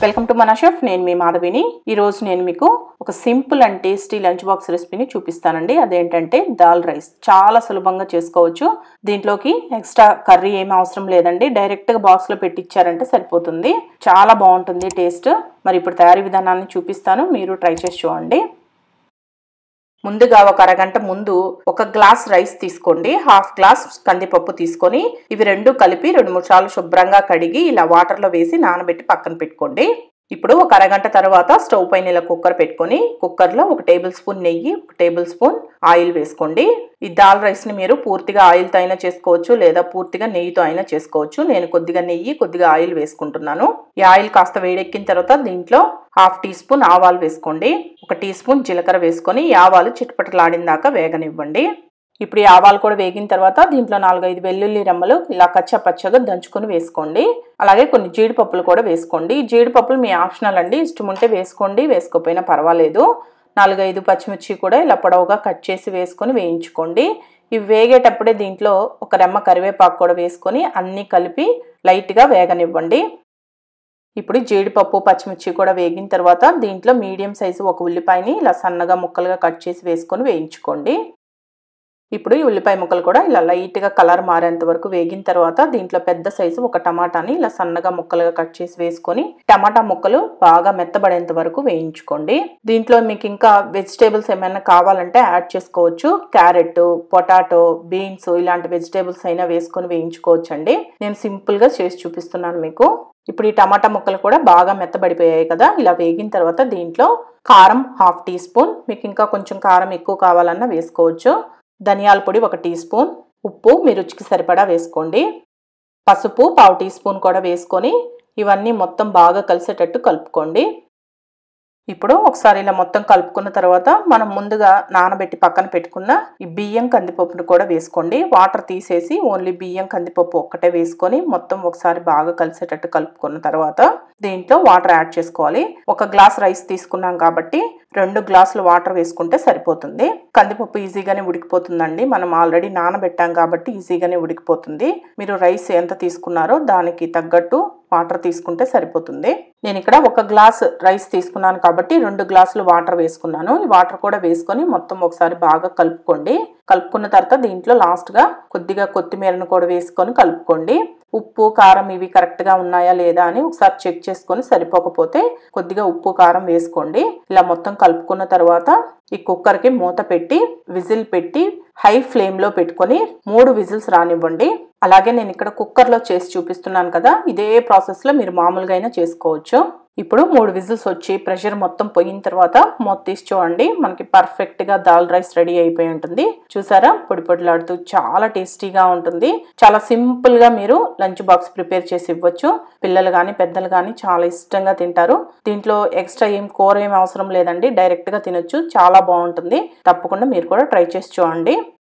welcome to మన chef నేను మీ మాధవిని ఈ రోజు నేను మీకు ఒక simple and tasty lunch box రెసిపీని చూపిస్తానండి అదేంటంటే దాల్ రైస్ చాలా సులభంగా చేసుకోవచ్చు దీంట్లోకి ఎక్స్ట్రా కర్రీ ఏమీ అవసరం లేదండి డైరెక్ట్గా బాక్స్లో పెట్టించారంటే సరిపోతుంది చాలా బాగుంటుంది టేస్ట్ మరి ఇప్పుడు తయారీ విధానాన్ని చూపిస్తాను మీరు ట్రై చేసి చూడండి ముందుగా ఒక అరగంట ముందు ఒక గ్లాస్ రైస్ తీసుకోండి హాఫ్ గ్లాస్ కందిపప్పు తీసుకొని ఇవి రెండు కలిపి రెండు మూడు సార్లు శుభ్రంగా కడిగి ఇలా వాటర్లో వేసి నానబెట్టి పక్కన పెట్టుకోండి ఇప్పుడు ఒక అరగంట తర్వాత స్టవ్ పైన ఇలా కుక్కర్ పెట్టుకొని కుక్కర్లో ఒక టేబుల్ స్పూన్ నెయ్యి ఒక టేబుల్ స్పూన్ ఆయిల్ వేసుకోండి ఈ దాల్ రైస్ని మీరు పూర్తిగా ఆయిల్తో అయినా చేసుకోవచ్చు లేదా పూర్తిగా నెయ్యితో అయినా చేసుకోవచ్చు నేను కొద్దిగా నెయ్యి కొద్దిగా ఆయిల్ వేసుకుంటున్నాను ఈ ఆయిల్ కాస్త వేడెక్కిన తర్వాత దీంట్లో హాఫ్ టీ స్పూన్ ఆవాలు వేసుకోండి ఒక టీ స్పూన్ జీలకర్ర వేసుకొని ఈ ఆవాలు చిటపటలాడిన దాకా వేగనివ్వండి ఇప్పుడు ఈ ఆవాలు కూడా వేగిన తర్వాత దీంట్లో నాలుగైదు వెల్లుల్లి రెమ్మలు ఇలా కచ్చా పచ్చగా దంచుకొని వేసుకోండి అలాగే కొన్ని జీడిపప్పులు కూడా వేసుకోండి జీడిపప్పులు మీ ఆప్షనల్ అండి ఇష్టం ఉంటే వేసుకోండి వేసుకోకపోయినా పర్వాలేదు నాలుగైదు పచ్చిమిర్చి కూడా ఇలా పొడవుగా కట్ చేసి వేసుకొని వేయించుకోండి ఇవి వేగేటప్పుడే దీంట్లో ఒక రెమ్మ కరివేపాకు కూడా వేసుకొని అన్నీ కలిపి లైట్గా వేగనివ్వండి ఇప్పుడు జీడిపప్పు పచ్చిమిర్చి కూడా వేగిన తర్వాత దీంట్లో మీడియం సైజు ఒక ఉల్లిపాయని ఇలా సన్నగా ముక్కలుగా కట్ చేసి వేసుకొని వేయించుకోండి ఇప్పుడు ఈ ఉల్లిపాయ ముక్కలు కూడా ఇలా లైట్గా కలర్ మారేంత వరకు వేగిన తర్వాత దీంట్లో పెద్ద సైజు ఒక టమాటాని ఇలా సన్నగా ముక్కలుగా కట్ చేసి వేసుకొని టమాటా ముక్కలు బాగా మెత్తబడేంత వరకు వేయించుకోండి దీంట్లో మీకు ఇంకా వెజిటేబుల్స్ ఏమైనా కావాలంటే యాడ్ చేసుకోవచ్చు క్యారెట్ పొటాటో బీన్స్ ఇలాంటి వెజిటేబుల్స్ అయినా వేసుకొని వేయించుకోవచ్చు అండి నేను సింపుల్గా చేసి చూపిస్తున్నాను మీకు ఇప్పుడు ఈ టమాటా ముక్కలు కూడా బాగా మెత్తబడిపోయాయి కదా ఇలా వేగిన తర్వాత దీంట్లో కారం హాఫ్ టీ స్పూన్ మీకు ఇంకా కొంచెం కారం ఎక్కువ కావాలన్నా వేసుకోవచ్చు ధనియాల పొడి ఒక టీ స్పూన్ ఉప్పు మీ రుచికి సరిపడా వేసుకోండి పసుపు పావు టీ స్పూన్ కూడా వేసుకొని ఇవన్నీ మొత్తం బాగా కలిసేటట్టు కలుపుకోండి ఇప్పుడు ఒకసారి ఇలా మొత్తం కలుపుకున్న తర్వాత మనం ముందుగా నానబెట్టి పక్కన పెట్టుకున్న ఈ బియ్యం కందిపప్పును కూడా వేసుకోండి వాటర్ తీసేసి ఓన్లీ బియ్యం కందిపప్పు ఒక్కటే వేసుకొని మొత్తం ఒకసారి బాగా కలిసేటట్టు కలుపుకున్న తర్వాత దీంట్లో వాటర్ యాడ్ చేసుకోవాలి ఒక గ్లాస్ రైస్ తీసుకున్నాం కాబట్టి రెండు గ్లాసులు వాటర్ వేసుకుంటే సరిపోతుంది కందిపప్పు ఈజీగానే ఉడికిపోతుందండి మనం ఆల్రెడీ నానబెట్టాం కాబట్టి ఈజీగానే ఉడికిపోతుంది మీరు రైస్ ఎంత తీసుకున్నారో దానికి తగ్గట్టు వాటర్ తీసుకుంటే సరిపోతుంది నేను ఇక్కడ ఒక గ్లాస్ రైస్ తీసుకున్నాను కాబట్టి రెండు గ్లాసులు వాటర్ వేసుకున్నాను ఈ వాటర్ కూడా వేసుకొని మొత్తం ఒకసారి బాగా కలుపుకోండి కలుపుకున్న తర్వాత దీంట్లో లాస్ట్గా కొద్దిగా కొత్తిమీరను కూడా వేసుకొని కలుపుకోండి ఉప్పు కారం ఇవి కరెక్ట్గా ఉన్నాయా లేదా అని ఒకసారి చెక్ చేసుకొని సరిపోకపోతే కొద్దిగా ఉప్పు కారం వేసుకోండి ఇలా మొత్తం కలుపుకున్న తర్వాత ఈ కుక్కర్కి మూత పెట్టి విజిల్ పెట్టి హై ఫ్లేమ్లో పెట్టుకొని మూడు విజిల్స్ రానివ్వండి అలాగే నేను ఇక్కడ కుక్కర్లో చేసి చూపిస్తున్నాను కదా ఇదే ప్రాసెస్లో మీరు మామూలుగా అయినా చేసుకోవచ్చు ఇప్పుడు మూడు విజిల్స్ వచ్చి ప్రెషర్ మొత్తం పోయిన తర్వాత మూత తీసి చూడండి మనకి పర్ఫెక్ట్గా దాల్ రైస్ రెడీ అయిపోయి ఉంటుంది చూసారా పొడి పొడిలాడుతూ చాలా టేస్టీగా ఉంటుంది చాలా సింపుల్గా మీరు లంచ్ బాక్స్ ప్రిపేర్ చేసి ఇవ్వచ్చు పిల్లలు కానీ పెద్దలు కానీ చాలా ఇష్టంగా తింటారు దీంట్లో ఎక్స్ట్రా ఏం కూర ఏం అవసరం లేదండి డైరెక్ట్గా తినొచ్చు చాలా బాగుంటుంది తప్పకుండా మీరు కూడా ట్రై చేసి చూడండి